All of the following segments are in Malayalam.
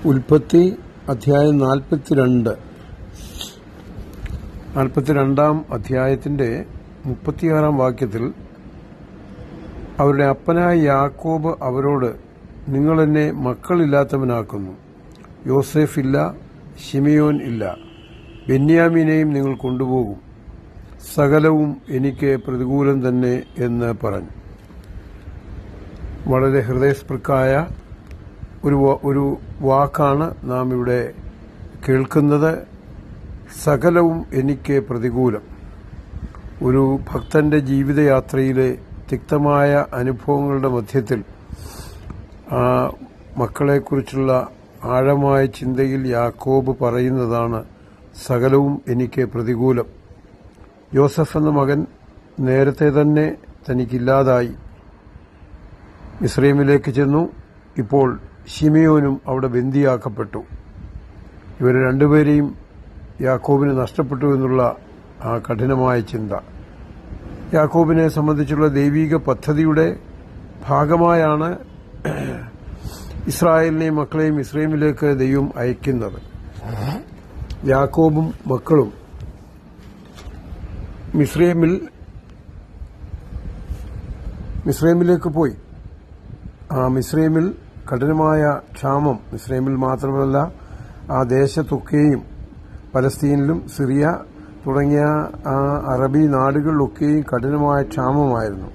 ഉൽപ്പത്തി അധ്യായം നാൽപ്പത്തിരണ്ട് നാൽപ്പത്തിരണ്ടാം അധ്യായത്തിന്റെ മുപ്പത്തിയാറാം വാക്യത്തിൽ അവരുടെ അപ്പനായ യാക്കോബ് അവരോട് നിങ്ങൾ എന്നെ മക്കളില്ലാത്തവനാക്കുന്നു യോസേഫ് ഇല്ല ഷിമിയോൻ ഇല്ല ബെന്യാമിനെയും നിങ്ങൾ കൊണ്ടുപോകും സകലവും എനിക്ക് പ്രതികൂലം തന്നെ എന്ന് പറഞ്ഞു വളരെ ഹൃദയസ്പൃക്കായ ഒരു വ- ഒരു വാക്കാണ് നാം ഇവിടെ കേൾക്കുന്നത് സകലവും എനിക്ക് പ്രതികൂലം ഒരു ഭക്തന്റെ ജീവിതയാത്രയിലെ തിക്തമായ അനുഭവങ്ങളുടെ മധ്യത്തിൽ ആ മക്കളെക്കുറിച്ചുള്ള ആഴമായ ചിന്തയിൽ യാക്കോബ് പറയുന്നതാണ് സകലവും എനിക്ക് പ്രതികൂലം യോസഫ് എന്ന മകൻ നേരത്തെ തന്നെ തനിക്കില്ലാതായി മിസ്രൈമിലേക്ക് ചെന്നു ഇപ്പോൾ ഷിമിയോനും അവിടെ ബന്ദിയാക്കപ്പെട്ടു ഇവർ രണ്ടുപേരെയും യാക്കോബിന് നഷ്ടപ്പെട്ടു എന്നുള്ള ആ കഠിനമായ ചിന്ത യാക്കോബിനെ സംബന്ധിച്ചുള്ള ദൈവിക പദ്ധതിയുടെ ഭാഗമായാണ് ഇസ്രായേലിനെയും മക്കളെയും ഇസ്രൈമിലേക്ക് ദൈവം അയക്കുന്നത് യാക്കോബും മക്കളും മിസ്രൈമിൽ മിസ്രൈമിലേക്ക് പോയി ആ മിസ്രൈമിൽ കഠിനമായ ക്ഷാമം മിസ്രൈമിൽ മാത്രമല്ല ആ ദേശത്തൊക്കെയും പലസ്തീനിലും സിറിയ തുടങ്ങിയ ആ അറബി നാടുകളിലൊക്കെയും കഠിനമായ ക്ഷാമമായിരുന്നു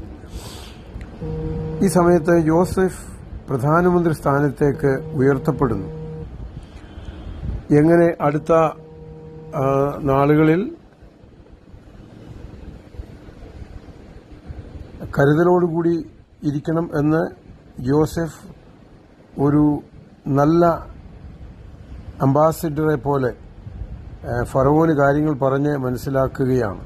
ഈ സമയത്ത് യോസഫ് പ്രധാനമന്ത്രി സ്ഥാനത്തേക്ക് ഉയർത്തപ്പെടുന്നു എങ്ങനെ അടുത്ത ആ, നാളുകളിൽ കരുതലോടുകൂടി ഇരിക്കണം എന്ന് ജോസഫ് ഒരു നല്ല അംബാസിഡറെ പോലെ ഏഹ്, ഫറവോന് കാര്യങ്ങൾ പറഞ്ഞ് മനസ്സിലാക്കുകയാണ്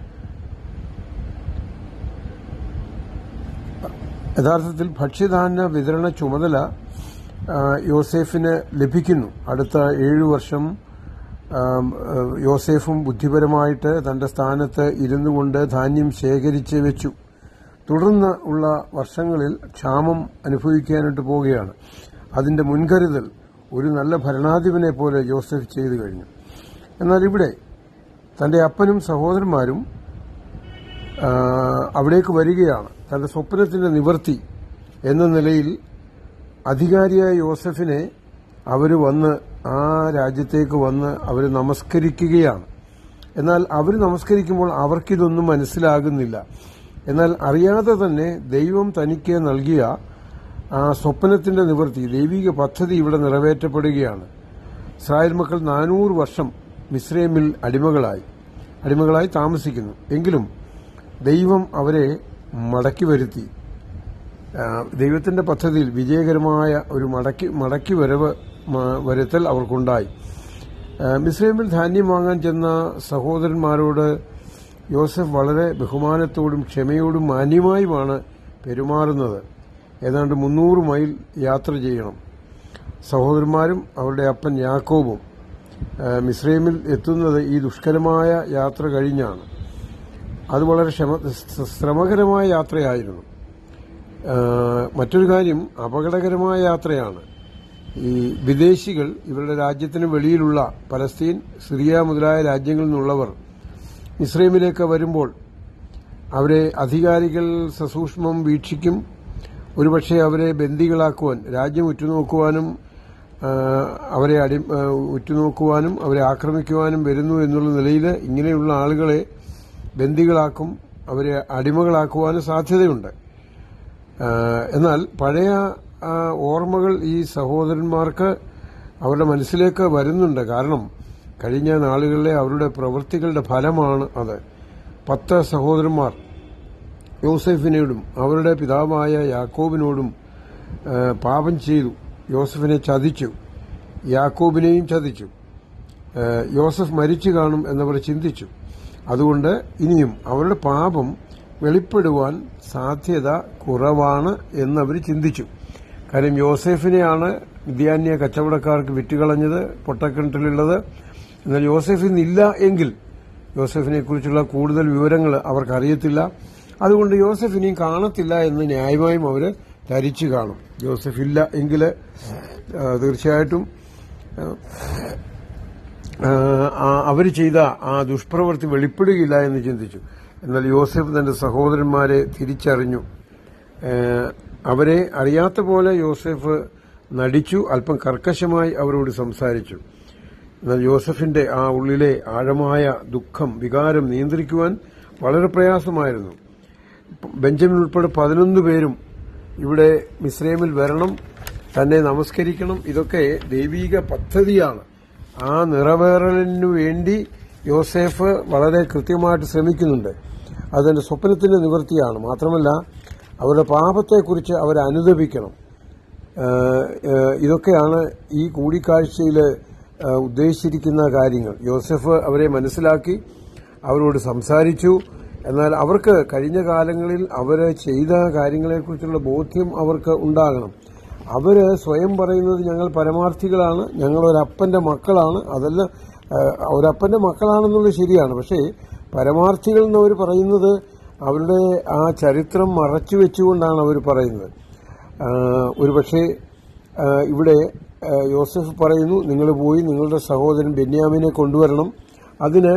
യഥാർത്ഥത്തിൽ ഭക്ഷ്യധാന്യ വിതരണ ചുമതല ആ, യോസേഫിന് ലഭിക്കുന്നു അടുത്ത ഏഴു വർഷം ആം, ഏഹ്, യോസേഫും ബുദ്ധിപരമായിട്ട് തന്റെ സ്ഥാനത്ത് ഇരുന്നു കൊണ്ട് ധാന്യം ശേഖരിച്ച് വെച്ചു തുടർന്ന് ഉള്ള വർഷങ്ങളിൽ ക്ഷാമം അനുഭവിക്കാനായിട്ട് പോവുകയാണ് അതിന്റെ മുൻകരുതൽ ഒരു നല്ല ഭരണാധിപനെ പോലെ ജോസഫ് ചെയ്തു കഴിഞ്ഞു എന്നാൽ ഇവിടെ തന്റെ അപ്പനും സഹോദരന്മാരും ആ, അവിടേക്ക് വരികയാണ് തന്റെ സ്വപ്നത്തിന്റെ നിവർത്തി എന്ന നിലയിൽ അധികാരിയായ യോസഫിനെ അവർ വന്ന് ആ രാജ്യത്തേക്ക് വന്ന് അവർ നമസ്കരിക്കുകയാണ് എന്നാൽ അവർ നമസ്കരിക്കുമ്പോൾ അവർക്കിതൊന്നും മനസ്സിലാകുന്നില്ല എന്നാൽ അറിയാതെ തന്നെ ദൈവം തനിക്ക് നൽകിയ ആ സ്വപ്നത്തിന്റെ നിവൃത്തി ദൈവിക പദ്ധതി ഇവിടെ നിറവേറ്റപ്പെടുകയാണ് ഇസ്രായേൽ മക്കൾ നാനൂറ് വർഷം മിസ്രൈമിൽ അടിമകളായി അടിമകളായി താമസിക്കുന്നു എങ്കിലും ദൈവം അവരെ മടക്കി വരുത്തി ആ, ദൈവത്തിന്റെ പദ്ധതിയിൽ വിജയകരമായ ഒരു മടക്കി മടക്കി വരവ് മ- വരുത്തൽ അവർക്കുണ്ടായി ആ, മിസ്രൈമിൽ ധാന്യം വാങ്ങാൻ ചെന്ന സഹോദരന്മാരോട് യോസഫ് വളരെ ബഹുമാനത്തോടും ക്ഷമയോടും മാന്യമായുമാണ് പെരുമാറുന്നത് ഏതാണ്ട് മുന്നൂറ് മൈൽ യാത്ര ചെയ്യണം സഹോദരന്മാരും അവരുടെ അപ്പൻ യാക്കോബും ആ, മിസ്രൈമിൽ എത്തുന്നത് ഈ ദുഷ്കരമായ യാത്ര കഴിഞ്ഞാണ് അത് വളരെ ശ്രമ- ശ്രമകരമായ യാത്രയായിരുന്നു ആ, മറ്റൊരു കാര്യം അപകടകരമായ യാത്രയാണ് ഈ വിദേശികൾ ഇവരുടെ രാജ്യത്തിന് വെളിയിലുള്ള പലസ്തീൻ സിറിയ മുതലായ രാജ്യങ്ങളിൽ നിന്നുള്ളവർ ഇസ്രൈമിലേക്ക് വരുമ്പോൾ അവരെ അധികാരികൾ സസൂക്ഷ്മം വീക്ഷിക്കും ഒരുപക്ഷെ അവരെ ബന്ദികളാക്കുവാൻ രാജ്യം ഉറ്റുനോക്കുവാനും ആ, അവരെ അടി ആ, ഉറ്റുനോക്കുവാനും അവരെ ആക്രമിക്കുവാനും വരുന്നു എന്നുള്ള നിലയിൽ ഇങ്ങനെയുള്ള ആളുകളെ ബന്ദികളാക്കും അവരെ അടിമകളാക്കുവാനും സാധ്യതയുണ്ട് ആ, എന്നാൽ പഴയ ആ, ഓർമ്മകൾ ഈ സഹോദരന്മാർക്ക് അവരുടെ മനസ്സിലേക്ക് വരുന്നുണ്ട് കാരണം കഴിഞ്ഞ നാളുകളിലെ അവരുടെ പ്രവൃത്തികളുടെ ഫലമാണ് അത് പത്ത് സഹോദരന്മാർ യോസെഫിനോടും അവരുടെ പിതാവായ യാക്കോബിനോടും ആ, പാപം ചെയ്തു യോസഫിനെ ചതിച്ചു യാക്കോബിനെയും ചതിച്ചു ആ, യോസഫ് മരിച്ചു കാണും എന്നവർ ചിന്തിച്ചു അതുകൊണ്ട് ഇനിയും അവരുടെ പാപം വെളിപ്പെടുവാൻ സാധ്യത കുറവാണ് എന്നവർ ചിന്തിച്ചു കാര്യം യോസെഫിനെയാണ് വിദ്യാന്യ കച്ചവടക്കാർക്ക് വിറ്റുകളഞ്ഞത് പൊട്ടക്കിണറ്റിലുള്ളത് എന്നാൽ യോസെഫ് ഇന്നില്ല എങ്കിൽ യോസെഫിനെ കുറിച്ചുള്ള കൂടുതൽ വിവരങ്ങൾ അവർക്കറിയത്തില്ല അതുകൊണ്ട് യോസഫ് ഇനിയും കാണത്തില്ല എന്ന് ന്യായമായും അവർ ധരിച്ചു കാണും ജോസഫ് ഇല്ല എങ്കിൽ തീർച്ചയായിട്ടും അവർ ചെയ്ത ആ ദുഷ്പ്രവൃത്തി വെളിപ്പെടുകയില്ല എന്ന് ചിന്തിച്ചു എന്നാൽ യോസെഫ് തന്റെ സഹോദരന്മാരെ തിരിച്ചറിഞ്ഞു ഏഹ് അവരെ അറിയാത്ത പോലെ യോസെഫ് നടിച്ചു അല്പം കർക്കശമായി അവരോട് സംസാരിച്ചു എന്നാൽ യോസഫിന്റെ ആ ഉള്ളിലെ ആഴമായ ദുഃഖം വികാരം നിയന്ത്രിക്കുവാൻ വളരെ പ്രയാസമായിരുന്നു ബെഞ്ചമിൻ ഉൾപ്പെടെ പതിനൊന്ന് പേരും ഇവിടെ മിസ്രൈമിൽ വരണം തന്നെ നമസ്കരിക്കണം ഇതൊക്കെ ദൈവീക പദ്ധതിയാണ് ആ നിറവേറലിനു വേണ്ടി യോസേഫ് വളരെ കൃത്യമായിട്ട് ശ്രമിക്കുന്നുണ്ട് അതിന്റെ സ്വപ്നത്തിന്റെ നിവൃത്തിയാണ് മാത്രമല്ല അവരുടെ പാപത്തെക്കുറിച്ച് അവരെ അനുദപിക്കണം ഏഹ് ഏഹ് ഇതൊക്കെയാണ് ഈ കൂടിക്കാഴ്ചയിൽ ഏഹ് ഉദ്ദേശിച്ചിരിക്കുന്ന കാര്യങ്ങൾ യോസെഫ് അവരെ മനസ്സിലാക്കി അവരോട് സംസാരിച്ചു എന്നാൽ അവർക്ക് കഴിഞ്ഞ കാലങ്ങളിൽ അവർ ചെയ്ത കാര്യങ്ങളെക്കുറിച്ചുള്ള ബോധ്യം അവർക്ക് ഉണ്ടാകണം അവര് സ്വയം പറയുന്നത് ഞങ്ങൾ പരമാർത്ഥികളാണ് ഞങ്ങൾ ഒരപ്പന്റെ മക്കളാണ് അതെല്ലാം ഏഹ് ഒരപ്പന്റെ മക്കളാണെന്നുള്ളത് ശരിയാണ് പക്ഷേ പരമാർത്ഥികൾ എന്നവർ പറയുന്നത് അവരുടെ ആ ചരിത്രം മറച്ചു വെച്ചുകൊണ്ടാണ് അവർ പറയുന്നത് ആഹ് ഒരുപക്ഷെ ആഹ് ഇവിടെ ആഹ് യോസഫ് പറയുന്നു നിങ്ങൾ പോയി നിങ്ങളുടെ സഹോദരൻ ബെന്യാമിനെ കൊണ്ടുവരണം അതിന്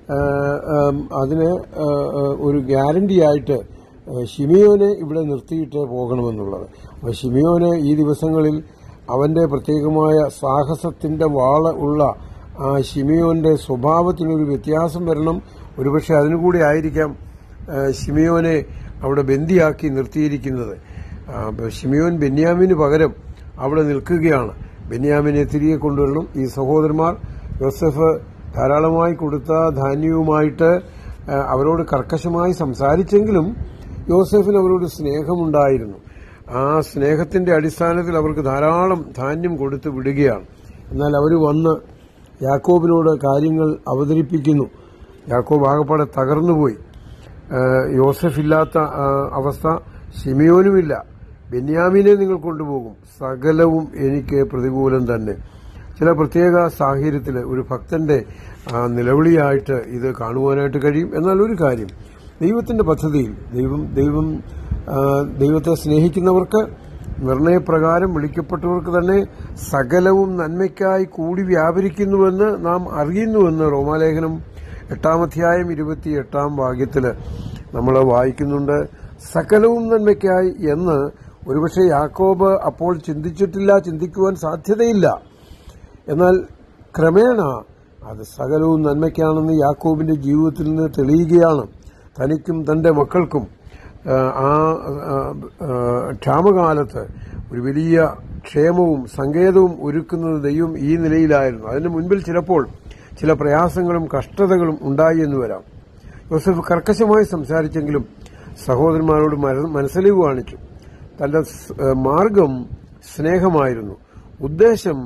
ആഹ് ആം, അതിന് ആഹ് ആഹ് ഒരു ഗ്യാരണ്ടി ആയിട്ട് ആഹ് ഷിമിയോനെ ഇവിടെ നിർത്തിയിട്ട് പോകണമെന്നുള്ളത് അപ്പോൾ ഷിമിയോന് ഈ ദിവസങ്ങളിൽ അവന്റെ പ്രത്യേകമായ സാഹസത്തിന്റെ വാള ഉള്ള ആ ഷിമിയോന്റെ സ്വഭാവത്തിനൊരു വ്യത്യാസം വരണം ഒരുപക്ഷെ അതിനുകൂടി ആയിരിക്കാം ആഹ് ഷിമിയോനെ അവിടെ ബന്ദിയാക്കി നിർത്തിയിരിക്കുന്നത് ആ, ഷിമിയോൻ ബെന്യാമിന് പകരം അവിടെ നിൽക്കുകയാണ് ബെന്യാമിനെ തിരികെ കൊണ്ടുവരണം ഈ സഹോദരന്മാർ യോസഫ് ധാരാളമായി കൊടുത്ത ധാന്യവുമായിട്ട് ആ, അവരോട് കർക്കശമായി സംസാരിച്ചെങ്കിലും യോസഫിന് അവരോട് സ്നേഹമുണ്ടായിരുന്നു ആ സ്നേഹത്തിന്റെ അടിസ്ഥാനത്തിൽ അവർക്ക് ധാരാളം ധാന്യം കൊടുത്ത് വിടുകയാണ് എന്നാൽ അവർ വന്ന് യാക്കോബിനോട് കാര്യങ്ങൾ അവതരിപ്പിക്കുന്നു യാക്കോബ് ആകപ്പാടെ തകർന്നുപോയി ഏഹ് യോസഫില്ലാത്ത ആ, അവസ്ഥ ഷിമിയോനുമില്ല ബെന്യാമിനെ നിങ്ങൾ കൊണ്ടുപോകും സകലവും എനിക്ക് പ്രതികൂലം തന്നെ ചില പ്രത്യേക സാഹചര്യത്തിൽ ഒരു ഭക്തന്റെ ആ, നിലവിളിയായിട്ട് ഇത് കാണുവാനായിട്ട് കഴിയും എന്നാൽ ഒരു കാര്യം ദൈവത്തിന്റെ പദ്ധതിയിൽ ദൈവം ദൈവം ആ, ദൈവത്തെ സ്നേഹിക്കുന്നവർക്ക് നിർണയപ്രകാരം വിളിക്കപ്പെട്ടവർക്ക് തന്നെ സകലവും നന്മയ്ക്കായി കൂടി വ്യാപരിക്കുന്നുവെന്ന് നാം അറിയുന്നുവെന്ന് റോമാലേഖനം എട്ടാം അധ്യായം ഇരുപത്തിയെട്ടാം വാക്യത്തില് നമ്മൾ വായിക്കുന്നുണ്ട് സകലവും നന്മയ്ക്കായി എന്ന് ഒരുപക്ഷെ യാക്കോബ് അപ്പോൾ ചിന്തിച്ചിട്ടില്ല ചിന്തിക്കുവാൻ സാധ്യതയില്ല എന്നാൽ ക്രമേണ അത് സകലവും നന്മയ്ക്കാണെന്ന് യാക്കോബിന്റെ ജീവിതത്തിൽ നിന്ന് തെളിയുകയാണ് തനിക്കും തന്റെ മക്കൾക്കും ആ, ആ ആ, ആ, ക്ഷാമകാലത്ത് ഒരു വലിയ ക്ഷേമവും സങ്കേതവും ഒരുക്കുന്നത് ദൈവം ഈ നിലയിലായിരുന്നു അതിന് മുൻപിൽ ചിലപ്പോൾ ചില പ്രയാസങ്ങളും കഷ്ടതകളും ഉണ്ടായി എന്ന് വരാം യോസഫ് കർക്കശമായി സംസാരിച്ചെങ്കിലും സഹോദരന്മാരോട് മന- മനസ്സലിവ് കാണിച്ചു തന്റെ സ്- ഏഹ് മാർഗം സ്നേഹമായിരുന്നു ഉദ്ദേശം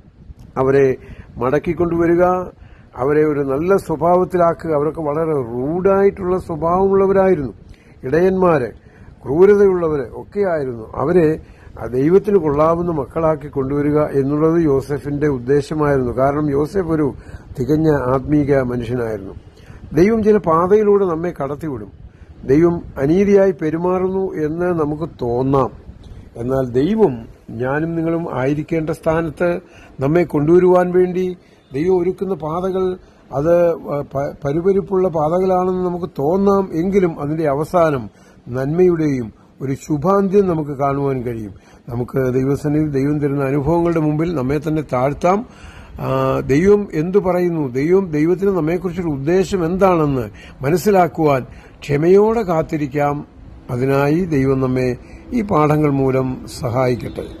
അവരെ മടക്കിക്കൊണ്ടുവരിക അവരെ ഒരു നല്ല സ്വഭാവത്തിലാക്കുക അവരൊക്കെ വളരെ റൂഡായിട്ടുള്ള സ്വഭാവമുള്ളവരായിരുന്നു ഇടയന്മാര് ക്രൂരതയുള്ളവര് ഒക്കെയായിരുന്നു അവരെ ആ ദൈവത്തിന് കൊള്ളാവുന്ന മക്കളാക്കി കൊണ്ടുവരിക എന്നുള്ളത് യോസെഫിന്റെ ഉദ്ദേശമായിരുന്നു കാരണം യോസെഫ് ഒരു തികഞ്ഞ ആത്മീക മനുഷ്യനായിരുന്നു ദൈവം ചില പാതയിലൂടെ നമ്മെ കടത്തിവിടും ദൈവം അനീതിയായി പെരുമാറുന്നു എന്ന് നമുക്ക് തോന്നാം എന്നാൽ ദൈവം ഞാനും നിങ്ങളും ആയിരിക്കേണ്ട സ്ഥാനത്ത് നമ്മെ കൊണ്ടുവരുവാൻ വേണ്ടി ദൈവം ഒരുക്കുന്ന പാതകൾ അത് പ- പരുപരിപ്പുള്ള പാതകളാണെന്ന് നമുക്ക് തോന്നാം എങ്കിലും അതിന്റെ അവസാനം നന്മയുടെയും ഒരു ശുഭാന്ത്യം നമുക്ക് കാണുവാൻ കഴിയും നമുക്ക് ദൈവസന്നിധി ദൈവം തരുന്ന അനുഭവങ്ങളുടെ മുമ്പിൽ നമ്മെ തന്നെ താഴ്ത്താം ആ, ദൈവം എന്തു പറയുന്നു ദൈവം ദൈവത്തിന് നമ്മെക്കുറിച്ചൊരു ഉദ്ദേശം എന്താണെന്ന് മനസ്സിലാക്കുവാൻ ക്ഷമയോടെ കാത്തിരിക്കാം അതിനായി ദൈവം നമ്മെ ഈ പാഠങ്ങൾ മൂലം സഹായിക്കട്ടെ